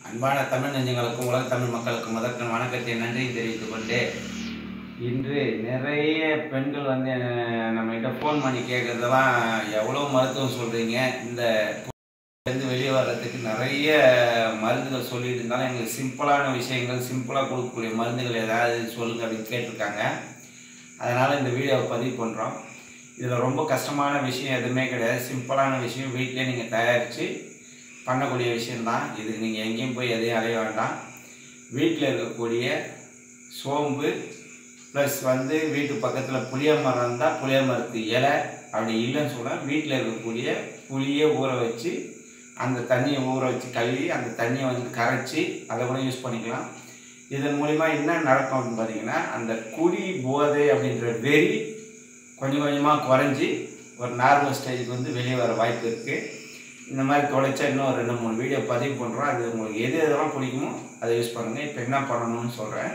அன்பான தமிழ் நெஞ்சங்களுக்கும் உலக தமிழ் மக்களுக்கும் முதற்கண் வணக்கத்தை நன்றி தெரிவித்துக் கொண்டு இன்று நிறைய பெண்கள் வந்து நம்மகிட்ட ஃபோன் பண்ணி கேட்குறதெல்லாம் எவ்வளோ மருத்துவம் சொல்கிறீங்க இந்த இருந்து வெளியே வர்றதுக்கு நிறைய மருந்துகள் சொல்லிட்டு இருந்தாலும் எங்களுக்கு சிம்பிளான விஷயங்கள் சிம்பிளாக கொடுக்கக்கூடிய மருந்துகள் ஏதாவது சொல்லுங்க அப்படின்னு கேட்டிருக்காங்க அதனால் இந்த வீடியோவை பதிவு பண்ணுறோம் இதில் ரொம்ப கஷ்டமான விஷயம் எதுவுமே கிடையாது சிம்பிளான விஷயம் வீட்டிலே நீங்கள் தயாரித்து பண்ணக்கூடிய விஷயம்தான் இதுக்கு நீங்கள் எங்கேயும் போய் எதையும் அலைய வேண்டாம் வீட்டில் இருக்கக்கூடிய சோம்பு ப்ளஸ் வந்து வீட்டு பக்கத்தில் புளிய மரம் இருந்தால் புளிய மரத்து இலை அப்படி இல்லைன்னு சொன்னால் வீட்டில் இருக்கக்கூடிய புளியை ஊற வச்சு அந்த தண்ணியை ஊற வச்சு கழுவி அந்த தண்ணியை வந்து கரைச்சி அதை கூட யூஸ் பண்ணிக்கலாம் இதன் மூலிமா என்ன நடக்கும் அப்படின்னு பார்த்தீங்கன்னா அந்த குடி போதை அப்படின்ற வெறி கொஞ்சம் கொஞ்சமாக குறைஞ்சி ஒரு நார்மல் ஸ்டேஜுக்கு வந்து வெளியே வர வாய்ப்பு இருக்குது இந்த மாதிரி தொலைச்சா இன்னும் ஒரு ரெண்டு மூணு வீடியோ பதிவு பண்ணுறோம் அது உங்களுக்கு எது எதெல்லாம் பிடிக்குமோ அதை யூஸ் பண்ணுங்கள் இப்போ என்ன பண்ணணும்னு சொல்கிறேன்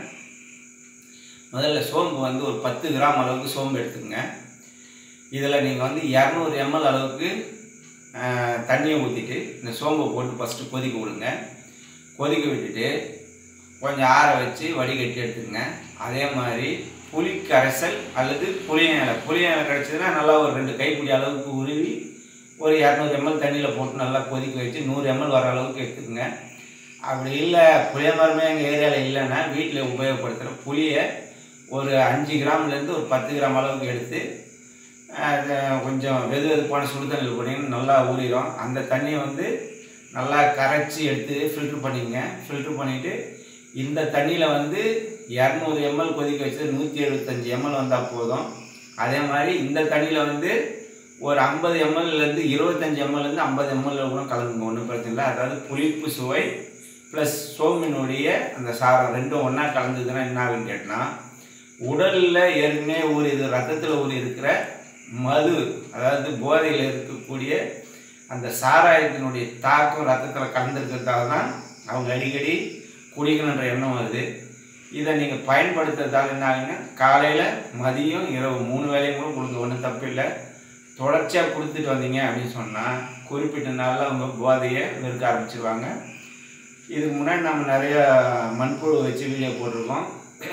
முதல்ல சோம்பு வந்து ஒரு பத்து கிராம் அளவுக்கு சோம்பு எடுத்துக்கங்க இதில் நீங்கள் வந்து இரநூறு எம்எல் அளவுக்கு ஆஹ், தண்ணியை ஊற்றிட்டு இந்த சோம்பை போட்டு ஃபஸ்ட்டு கொதிக்க விடுங்க கொதிக்க விட்டுட்டு கொஞ்சம் ஆற வச்சு வடிகட்டி எடுத்துக்கங்க அதே மாதிரி புளி கரைசல் அல்லது புளியலை புளியலை கிடச்சதுன்னா நல்லா ஒரு ரெண்டு கைப்பிடி அளவுக்கு உருவி ஒரு இரநூறு எம்எல் தண்ணியில் போட்டு நல்லா கொதிக்க வச்சு நூறு எம்எல் வர அளவுக்கு எடுத்துக்கங்க அப்படி இல்லை புளிய மரமே எங்கள் ஏரியாவில் இல்லைன்னா வீட்டில் உபயோகப்படுத்துகிற புளியை ஒரு அஞ்சு கிராம்லேருந்து ஒரு பத்து கிராம் அளவுக்கு எடுத்து அதை கொஞ்சம் வெது வெதுப்பான சுடு தண்ணியில் போட்டிங்கன்னா நல்லா ஊறிடும் அந்த தண்ணியை வந்து நல்லா கரைச்சி எடுத்து ஃபில்ட்ரு பண்ணிக்கங்க ஃபில்ட்ரு பண்ணிவிட்டு இந்த தண்ணியில் வந்து இரநூறு எம்எல் கொதிக்க வச்சு நூற்றி எழுபத்தஞ்சி எம்எல் வந்தால் போதும் அதே மாதிரி இந்த தண்ணியில் வந்து ஒரு ஐம்பது எம்எல்லேருந்து இருபத்தஞ்சி எம்எல்லேருந்து ஐம்பது எம்எல் கூட கலந்துங்க ஒன்றும் பிரச்சனை இல்லை அதாவது புளிப்பு சுவை ப்ளஸ் சோம்பினுடைய அந்த சாரம் ரெண்டும் ஒன்றா கலந்ததுன்னா என்ன ஆகுன்னு கேட்டினா உடலில் ஏற்கனவே ஊறி இது ரத்தத்தில் ஊறி இருக்கிற மது அதாவது போதையில் இருக்கக்கூடிய அந்த சாராயத்தினுடைய தாக்கம் ரத்தத்தில் கலந்துருக்கிறதால தான் அவங்க அடிக்கடி குடிக்கணுன்ற எண்ணம் வருது இதை நீங்கள் பயன்படுத்துறதால என்ன ஆகுங்க காலையில் மதியம் இரவு மூணு வேலையும் கூட கொடுங்க ஒன்றும் தப்பு இல்லை தொடர்ச்சியாக கொடுத்துட்டு வந்தீங்க அப்படின்னு சொன்னால் குறிப்பிட்ட நாளில் அவங்க போதையை வெறுக்க ஆரம்பிச்சிருவாங்க இதுக்கு முன்னாடி நம்ம நிறைய மண்புழு வச்சு வீடியோ போட்டிருக்கோம்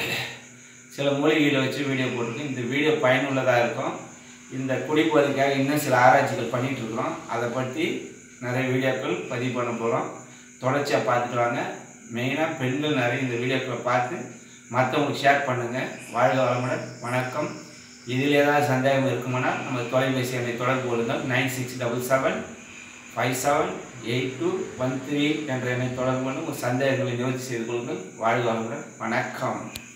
சில மூலிகைகளை வச்சு வீடியோ போட்டிருக்கோம் இந்த வீடியோ பயனுள்ளதாக இருக்கும் இந்த குடிப்பதற்காக இன்னும் சில ஆராய்ச்சிகள் பண்ணிட்டு இருக்கிறோம் அதை பற்றி நிறைய வீடியோக்கள் பதிவு பண்ண போகிறோம் தொடர்ச்சியாக பார்த்துட்டு வாங்க மெயினாக பெண்கள் நிறைய இந்த வீடியோக்களை பார்த்து மற்றவங்களுக்கு ஷேர் பண்ணுங்கள் வாழ்க வளமுடன் வணக்கம் இதில் ஏதாவது சந்தேகம் இருக்குமானா நம்ம தொலைபேசி எண்ணை தொடர்பு கொள்ளுங்கள் nine six double seven five seven eight two one three என்ற எண்ணை தொடர்பு கொண்டு உங்கள் சந்தேகங்களை நிவர்த்தி செய்து கொள்ளுங்கள் வாழ்க வளமுடன் வணக்கம்